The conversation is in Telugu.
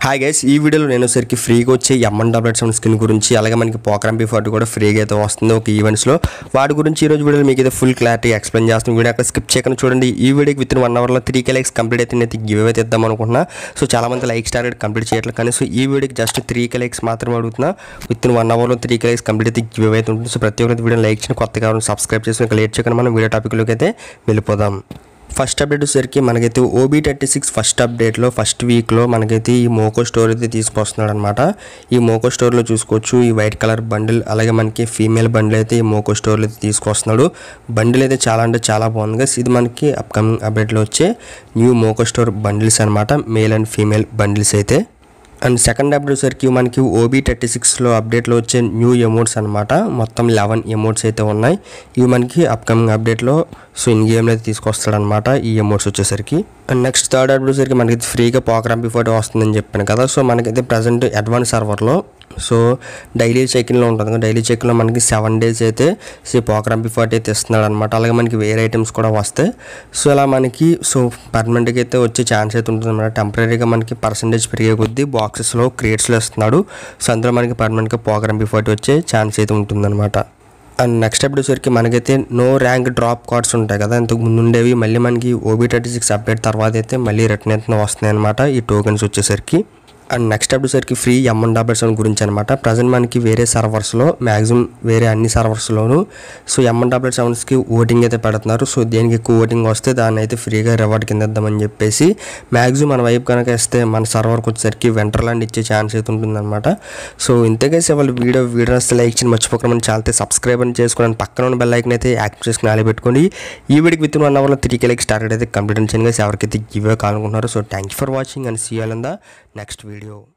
హాయ్ గైస్ ఈ వీడియోలో నేను సరికి ఫ్రీగా వచ్చే ఎంఎన్ డబ్లెట్ సెవెన్ స్కిన్ గురించి అలాగే మనకి పోకరం బిఫోర్ కూడా ఫ్రీగా అయితే వస్తుంది ఒక ఈవెంట్స్లో వాటి గురించి ఈ రోజు వీడియోలో మీకు అయితే ఫుల్ క్లారిటీ ఎక్స్ప్లెయిన్ చేస్తాను వీడియో అక్కడ స్కిప్ చేయకుండా చూడండి ఈ వీడియోకి విత్ ఇన్ వన్ అవర్లో త్రీ కే లైక్స్ కంప్లీట్ అయితే నేను గివ్ అయితే ఇద్దాం అనుకుంటున్నా సో చాలా మంది లైక్ స్టార్ కంప్లీట్ చేయట్లేదు కానీ సో ఈ వీడియోకి జస్ట్ త్రీ కే లైక్స్ మాత్రమే అడుగుతున్నా విత్ ఇన్ వన్ అవర్లో త్రీ కే లైక్స్ కంప్లీట్ అయితే గివ్ అయితే ఉంటుంది సో ప్రతి ఒక్కరి వీడియో లైక్ చేయని కొత్తగా సబ్స్క్రైబ్ చేసి ఇంకా లేట్ చేయకుండా మనం వీడియో టాపిక్లోకి అయితే వెళ్ళిపోదాం ఫస్ట్ అప్డేట్ వచ్చేసరికి మనకైతే ఓబీ థర్టీ సిక్స్ ఫస్ట్ అప్డేట్లో ఫస్ట్ వీక్లో మనకైతే ఈ మోకో స్టోర్ అయితే తీసుకొస్తున్నాడు అనమాట ఈ మోకో స్టోర్లో చూసుకోవచ్చు ఈ వైట్ కలర్ బండిల్ అలాగే మనకి ఫీమేల్ బండిల్ అయితే ఈ మోకో స్టోర్లో అయితే తీసుకొస్తున్నాడు బండిల్ అయితే చాలా అంటే చాలా బాగుంది guys. ఇది మనకి అప్కమింగ్ అప్డేట్లో వచ్చే న్యూ మోకో స్టోర్ బండిల్స్ అనమాట మేల్ అండ్ ఫీమేల్ బండిల్స్ అయితే అండ్ సెకండ్ అప్డేట్ వచ్చేసరికి మనకి ఓబీ థర్టీ సిక్స్లో అప్డేట్లో వచ్చే న్యూ ఎమోట్స్ అనమాట మొత్తం లెవెన్ ఎమోట్స్ అయితే ఉన్నాయి ఇవి మనకి అప్కమింగ్ అప్డేట్లో సో ఇన్ గేమ్లో అయితే తీసుకొస్తాడనమాట ఈ ఎమోట్స్ వచ్చేసరికి అండ్ నెక్స్ట్ థర్డ్ అప్డేట్ వచ్చేసరికి మనకి ఫ్రీగా పోకరం బిఫోర్ వస్తుందని చెప్పాను కదా సో మనకైతే ప్రజెంట్ అడ్వాన్స్ సర్వర్లో సో డైలీ చెక్ఇన్లో ఉంటుంది కదా డైలీ చెక్లో మనకి సెవెన్ డేస్ అయితే సో పోకరం బిఫోర్ అయితే ఇస్తున్నాడు అనమాట అలాగే మనకి వేరే ఐటమ్స్ కూడా వస్తాయి సో అలా మనకి సో పర్మనెంట్గా అయితే వచ్చే ఛాన్స్ అయితే ఉంటుంది అనమాట టెంపరీగా మనకి పర్సంటేజ్ పెరిగే కొద్దీ బాక్సెస్లో క్రియేట్స్లో ఇస్తున్నాడు సో అందులో మనకి పర్మనెంట్గా పోకరం బిఫోర్ వచ్చే ఛాన్స్ అయితే ఉంటుందన్నమాట అండ్ నెక్స్ట్ అప్డేట్ వచ్చరికి మనకైతే నో ర్యాంక్ డ్రాప్ కార్డ్స్ ఉంటాయి కదా ఇంతకు ముందు ఉండేవి మళ్ళీ మనకి ఓబీ థర్టీ సిక్స్ అప్డేట్ తర్వాత అయితే మళ్ళీ రిటర్న్ అయితే వస్తున్నాయి అనమాట ఈ టోకెన్స్ వచ్చేసరికి అండ్ నెక్స్ట్ అప్డేట్ సరికి ఫ్రీ ఎంఎన్ డబల్ సెవెన్ గురించి అనమాట ప్రజెంట్ మనకి వేరే సర్వర్స్లో మ్యాక్సిమం వేరే అన్ని సర్వర్స్లోను సో ఎంఎన్ డబల్ సెవెన్స్కి ఓటింగ్ అయితే పెడుతున్నారు సో దేనికి ఎక్కువ ఓటింగ్ వస్తే దాన్ని అయితే ఫ్రీగా రివార్డ్ కింద ఇద్దామని చెప్పేసి మ్యాక్సిమం మన వైపు కనుక ఇస్తే మన సర్వర్కి వచ్చేసరికి వెంటర్లాండ్ ఇచ్చే ఛాన్స్ అయితే ఉంటుందన్నమాట సో ఇంతకేసి వాళ్ళు వీడియో వీడియో వస్తే లైక్ చేయని మర్చిపోకుండా చాలా సబ్స్క్రైబ్ అని చేసుకుని పక్కన ఉన్న బెల్ ఐకన్ అయితే యాక్టివ్ చేసుకుని ఆలి పెట్టుకోండి ఈ వీడియోకి విత్ వన్ అవర్లో త్రీ కే లైక్ స్టార్ట్ అయితే కంప్లీట్ చేయండి ఎవరికైతే గివే కావాలనుకుంటున్నారో so thank you for watching and see all in the next video